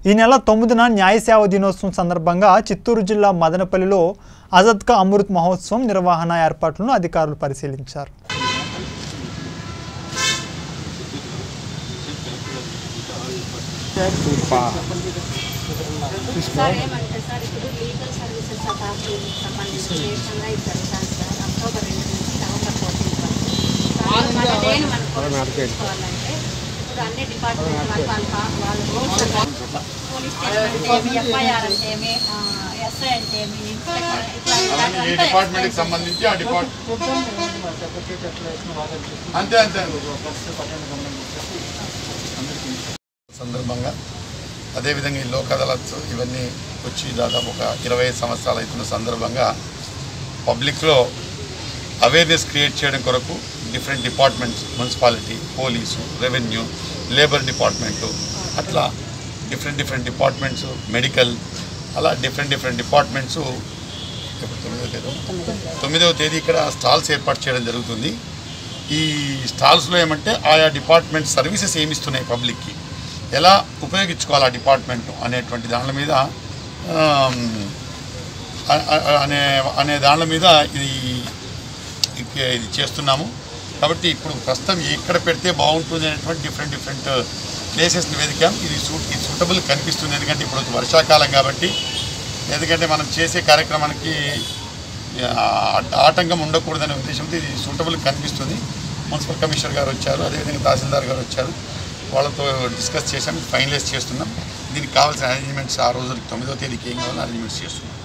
ఈ నెల తొమ్మిదిన న్యాయ సేవ దినోత్సవం సందర్భంగా చిత్తూరు జిల్లా మదనపల్లిలో అజద్ కా అమృత్ మహోత్సవం నిర్వహణ ఏర్పాట్లను అధికారులు పరిశీలించారు సార్ ఏమంటే సార్ ఇప్పుడు లీగల్ సర్వీసెస్ అథారిటీకి సంబంధించి దేశంగా ఇది జరుగుతాను సార్ అక్టోబర్ రెండు నుంచి నవంబర్ ఫోర్టీన్ వరకు మన దేని మనం తీసుకోవాలంటే ఇప్పుడు అన్ని డిపార్ట్మెంట్ వాళ్ళు వాళ్ళ పా- వాళ్ళ రూల్స్ పోలీస్ స్టేషన్ అంటే ఏమి ఎఫ్ఐఆర్ అంటే ఏమి ఎస్ఐ అంటే ఏమి ఇన్స్పెక్టర్ ఇట్లా అలాగే ఏ డిపార్ట్మెంట్కి సంబంధించి ఆ డిపార్ట్మెంట్ అంతే అంతే సందర్భంగా అదేవిధంగా ఈ లోక్ అదాలత్ ఇవన్నీ వచ్చి దాదాపు ఒక ఇరవై ఐదు సంవత్సరాలు అవుతున్న సందర్భంగా పబ్లిక్లో అవేర్నెస్ క్రియేట్ చేయడం కొరకు different departments municipality police revenue labour department అట్లా డిఫరెంట్ డిఫరెంట్ డిపార్ట్మెంట్స్ మెడికల్ అలా డిఫరెంట్ డిఫరెంట్ డిపార్ట్మెంట్స్ ఇప్పుడు తొమ్మిదవ తేదీ తొమ్మిదవ తేదీ ఇక్కడ స్టాల్స్ ఏర్పాటు చేయడం జరుగుతుంది ఈ స్టాల్స్లో ఏమంటే ఆయా డిపార్ట్మెంట్ సర్వీసెస్ ఏమిస్తున్నాయి పబ్లిక్కి ఎలా ఉపయోగించుకోవాలి ఆ డిపార్ట్మెంట్ అనేటువంటి దాని మీద ఆమ్, అ- అ- అనే అనే దాని మీద ఇది ఇక- ఇది చేస్తున్నాము కాబట్టి ఇప్పుడు ప్రస్తుతం ఎక్కడ పెడితే బాగుంటుంది అనేటువంటి డిఫరెంట్ డిఫరెంట్ ప్లేసెస్ని వెతికాం ఇది సూట్ ఇది సూటబుల్ కనిపిస్తుంది ఎందుకంటే ఇప్పుడు వర్షాకాలం కాబట్టి ఎందుకంటే మనం చేసే కార్యక్రమానికి ఆ, ఆటంకం ఉండకూడదనే ఉద్దేశంతో ఇది సూటబుల్ కనిపిస్తుంది మున్సిపల్ కమిషనర్ గారు వచ్చారు అదేవిధంగా తహసీల్దార్ గారు వచ్చారు వాళ్ళతో డిస్కస్ చేసాం ఫైనలైజ్ చేస్తున్నాం దీనికి కావాల్సిన అరేంజ్మెంట్స్ ఆ రోజు తొమ్మిదో తేదీకి ఏం కావాలో అరేంజ్మెంట్స్ చేస్తున్నాం